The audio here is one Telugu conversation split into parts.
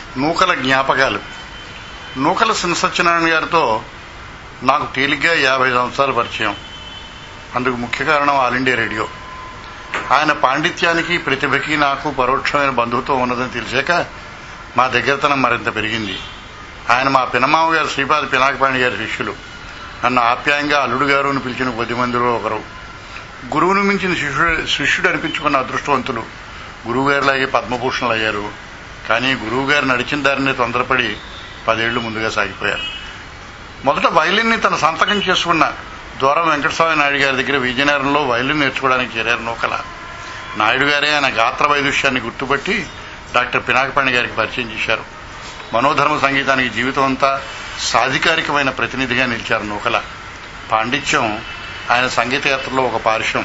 నూకల జ్ఞాపకాలు నూకల సత్యనారాయణ గారితో నాకు తేలిగ్గా యాభై సంవత్సరాల పరిచయం అందుకు ముఖ్య కారణం ఆల్ ఇండియా రేడియో ఆయన పాండిత్యానికి ప్రతిభకి నాకు పరోక్షమైన బంధుత్వం ఉన్నదని తెలిసాక మా దగ్గరతనం మరింత పెరిగింది ఆయన మా పినమామ గారు శ్రీపాద పినాకపాణి గారి శిష్యులు నన్ను ఆప్యాయంగా అల్లుడు గారు అని పిలిచిన కొద్ది మందిలో ఒకరు గురువును మించిన శిష్యుడు శిష్యుడు అనిపించుకున్న అదృష్టవంతులు గురువుగారిలాగే పద్మభూషణలు అయ్యారు కానీ గురువుగారు నడిచిన దారిని తొందరపడి పదేళ్లు ముందుగా సాగిపోయారు మొదట వైలిన్ని తన సంతకం చేసుకున్న దూరం వెంకటస్వామి నాయుడు గారి దగ్గర విజయనగరంలో వైలిన్ నేర్చుకోవడానికి చేరారు నూకల నాయుడు గారే ఆయన గాత్ర వైదుష్యాన్ని గుర్తుపట్టి డాక్టర్ పినాకపాణి గారికి పరిచయం చేశారు మనోధర్మ సంగీతానికి జీవితం అంతా సాధికారికమైన ప్రతినిధిగా నిలిచారు నూకల పాండిత్యం ఆయన సంగీత యాత్రలో ఒక పార్శ్వం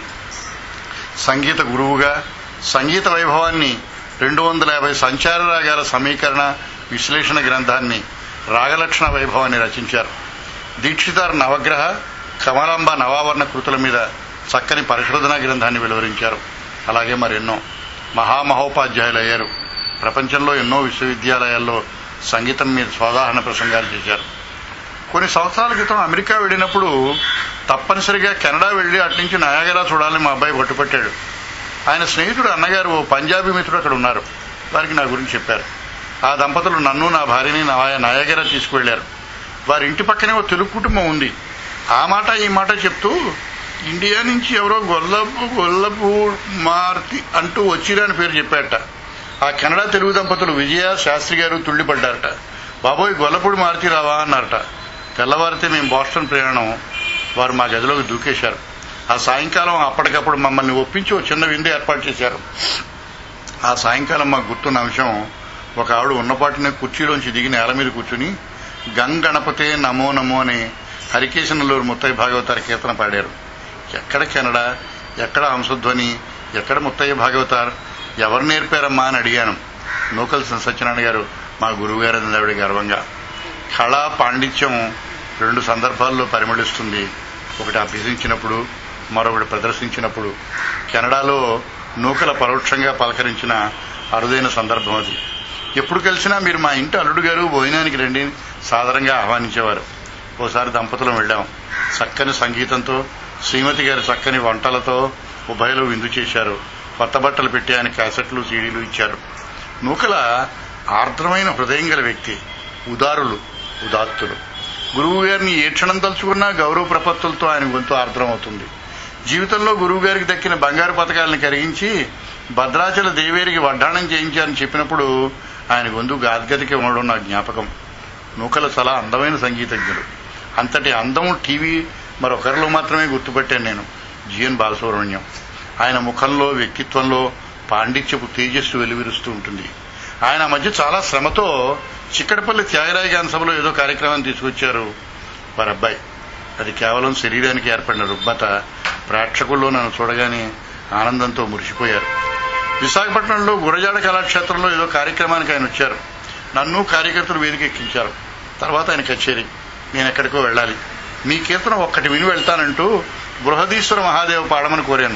సంగీత గురువుగా సంగీత వైభవాన్ని రెండు వందల యాభై సంచార రాగాల సమీకరణ విశ్లేషణ గ్రంథాన్ని రాగలక్షణ వైభవాన్ని రచించారు దీక్షితార్ నవగ్రహ కమలాంబ నవావరణ కృతుల మీద చక్కని పరిశోధనా గ్రంథాన్ని వెలువరించారు అలాగే మరెన్నో మహామహోపాధ్యాయులు అయ్యారు ప్రపంచంలో ఎన్నో విశ్వవిద్యాలయాల్లో సంగీతం మీద స్వాదాహరణ ప్రసంగాలు చేశారు కొన్ని సంవత్సరాల క్రితం అమెరికా వెళ్ళినప్పుడు తప్పనిసరిగా కెనడా వెళ్లి అటు నుంచి నయాగరా చూడాలని మా అబ్బాయి పట్టుపట్టాడు ఆయన స్నేహితుడు అన్నగారు ఓ పంజాబీ మిత్రుడు అక్కడ ఉన్నారు వారికి నా గురించి చెప్పారు ఆ దంపతులు నన్ను నా భార్యని నయాగరా తీసుకువెళ్లారు వారి ఇంటి పక్కనే ఓ తెలుగు కుటుంబం ఉంది ఆ మాట ఈ మాట చెప్తూ ఇండియా నుంచి ఎవరో గొల్లపు గొల్లపు మార్తి అంటూ వచ్చిరా అని పేరు చెప్పారట ఆ కెనడా తెలుగు దంపతులు విజయ శాస్త్రి గారు తుళ్లిపడ్డారట బాబోయ్ గొల్లపూడి మారుతి రావా అన్నారట తెల్లవారితే మేము బోస్టన్ ప్రయాణం వారు మా గదిలోకి దూకేశారు ఆ సాయంకాలం అప్పటికప్పుడు మమ్మల్ని ఒప్పించి ఒక చిన్న విందు ఏర్పాటు చేశారు ఆ సాయంకాలం మాకు గుర్తున్న అంశం ఒక ఆవిడ ఉన్నపాటినే కుర్చీలోంచి దిగి నేల మీద కూర్చుని గంగణపతే నమో నమో అని హరికేశనల్లూరు ముత్తయ్య భాగవతార కీర్తన పాడారు ఎక్కడ కెనడా ఎక్కడ హంసధ్వని ఎక్కడ ముత్తయ్య భాగవతార్ ఎవరు నేర్పారమ్మా అని అడిగాను నూకల్ సత్యనారాయణ గారు మా గురువుగారు ఆవిడ గర్వంగా కళ పాండిత్యం రెండు సందర్భాల్లో పరిమళిస్తుంది ఒకటి అభ్యసించినప్పుడు మరొకటి ప్రదర్శించినప్పుడు కెనడాలో నూకల పరోక్షంగా పలకరించిన అరుదైన సందర్భం అది ఎప్పుడు కలిసినా మీరు మా ఇంటి అల్లుడు గారు భోజనానికి రండి సాదరంగా ఆహ్వానించేవారు ఓసారి దంపతులం వెళ్ళాం చక్కని సంగీతంతో శ్రీమతి గారి చక్కని వంటలతో ఉభయలు విందు చేశారు కొత్త బట్టలు పెట్టి ఆయన క్యాసెట్లు సీడీలు ఇచ్చారు నూకల ఆర్ద్రమైన హృదయం గల వ్యక్తి ఉదారులు ఉదాత్తులు గురువు గారిని ఏ క్షణం తలుచుకున్నా గౌరవ ప్రపత్తులతో ఆయన గొంతు ఆర్ద్రం అవుతుంది జీవితంలో గురువు గారికి దక్కిన బంగారు పథకాలను కరిగించి భద్రాచల దేవేరికి వడ్డాణం చేయించారని చెప్పినప్పుడు ఆయన గొంతు గాద్గతికి ఉండడం నా జ్ఞాపకం నూకల చాలా అందమైన సంగీతజ్ఞుడు అంతటి అందం టీవీ మరొకరిలో మాత్రమే గుర్తుపట్టాను నేను జిఎన్ బాలసుబ్రహ్మణ్యం ఆయన ముఖంలో వ్యక్తిత్వంలో పాండిత్యపు తేజస్సు వెలువిరుస్తూ ఉంటుంది ఆయన మధ్య చాలా శ్రమతో చిక్కడపల్లి త్యాగరాయ గాన సభలో ఏదో కార్యక్రమాన్ని తీసుకొచ్చారు వారి అబ్బాయి అది కేవలం శరీరానికి ఏర్పడిన రుగ్మత ప్రేక్షకుల్లో నన్ను చూడగానే ఆనందంతో మురిసిపోయారు విశాఖపట్నంలో గురజాడ కళాక్షేత్రంలో ఏదో కార్యక్రమానికి ఆయన వచ్చారు నన్ను కార్యకర్తలు వేదిక ఎక్కించారు తర్వాత ఆయన కచేరీ నేను ఎక్కడికో వెళ్ళాలి మీ కీర్తన ఒక్కటి విని వెళ్తానంటూ బృహదీశ్వర మహాదేవ పాడమని కోరాను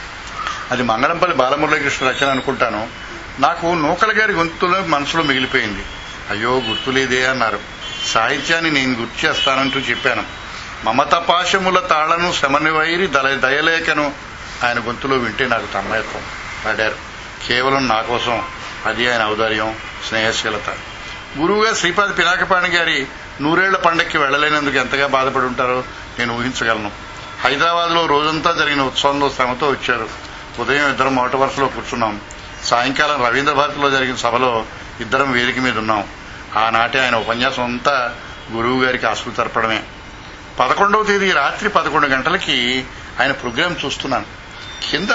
అది మంగళంపల్లి బాలమురళీకృష్ణ రచన అనుకుంటాను నాకు నూకల గారి గొంతులో మనసులో మిగిలిపోయింది అయ్యో గుర్తులేదే అన్నారు సాహిత్యాన్ని నేను గుర్తు చేస్తానంటూ చెప్పాను మమతపాశముల తాళను శమనివైరి దల దయలేఖను ఆయన గొంతులో వింటే నాకు తన్మయత్వం పాడారు కేవలం నా కోసం అది ఆయన ఔదార్యం స్నేహశీలత గురువుగా శ్రీపాద పినాకపాణి గారి నూరేళ్ల పండక్కి వెళ్లలేనందుకు ఎంతగా బాధపడి ఉంటారో నేను ఊహించగలను హైదరాబాద్ లో రోజంతా జరిగిన ఉత్సవంలో శ్రమతో వచ్చారు ఉదయం ఇద్దరం మొదటి వరుసలో కూర్చున్నాం సాయంకాలం రవీంద్ర భారతిలో జరిగిన సభలో ఇద్దరం వేదిక మీద ఉన్నాం ఆనాటి ఆయన ఉపన్యాసం అంతా గురువు గారికి ఆస్పృతర్పడమే పదకొండవ తేదీ రాత్రి పదకొండు గంటలకి ఆయన ప్రోగ్రాం చూస్తున్నాను కింద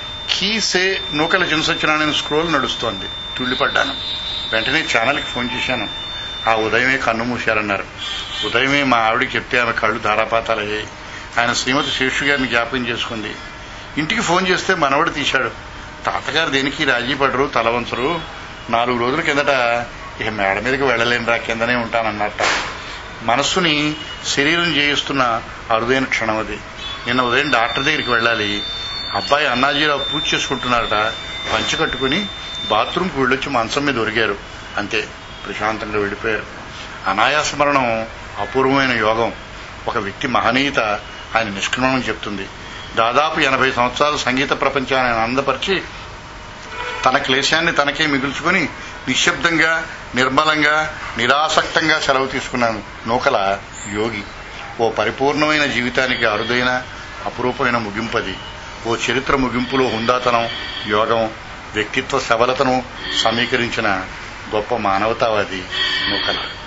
కీసే నూకల చినసత్యనారాయణ స్క్రోల్ నడుస్తోంది తుళ్ళిపడ్డాను వెంటనే ఛానల్కి ఫోన్ చేశాను ఆ ఉదయమే కన్ను మూశారన్నారు ఉదయమే మా ఆవిడకి చెప్తే ఆమె కళ్ళు ధారాపాతాలయ్యాయి ఆయన శ్రీమతి శేషు గారిని జ్ఞాపకం చేసుకుంది ఇంటికి ఫోన్ చేస్తే మనవడు తీశాడు తాతగారు దేనికి రాజీ పడరు తలవంచరు నాలుగు రోజుల కిందట ఇక మేడ మీదకి వెళ్ళలేనురా కిందనే ఉంటానన్నట్ట మనస్సుని శరీరం చేయిస్తున్న అరుదైన క్షణం అది నిన్న ఉదయం డాక్టర్ దగ్గరికి వెళ్ళాలి అబ్బాయి అన్నాజీరావు పూజ చేసుకుంటున్నారట పంచ కట్టుకుని బాత్రూమ్కి వెళ్ళొచ్చి మంచం మీద ఒరిగారు అంతే ప్రశాంతంగా వెళ్ళిపోయారు అనాయాస మరణం అపూర్వమైన యోగం ఒక వ్యక్తి మహనీయత ఆయన నిష్క్రమణం చెప్తుంది దాదాపు ఎనభై సంవత్సరాలు సంగీత ప్రపంచాన్ని ఆయన అందపరిచి తన క్లేశాన్ని తనకే మిగుల్చుకుని నిశ్శబ్దంగా నిర్మలంగా నిరాసక్తంగా సెలవు తీసుకున్నాను నూకల యోగి ఓ పరిపూర్ణమైన జీవితానికి అరుదైన అపురూపమైన ముగింపది ఓ చరిత్ర ముగింపులో హుందాతనం యోగం వ్యక్తిత్వ సబలతను సమీకరించిన గొప్ప మానవతావాది నూకల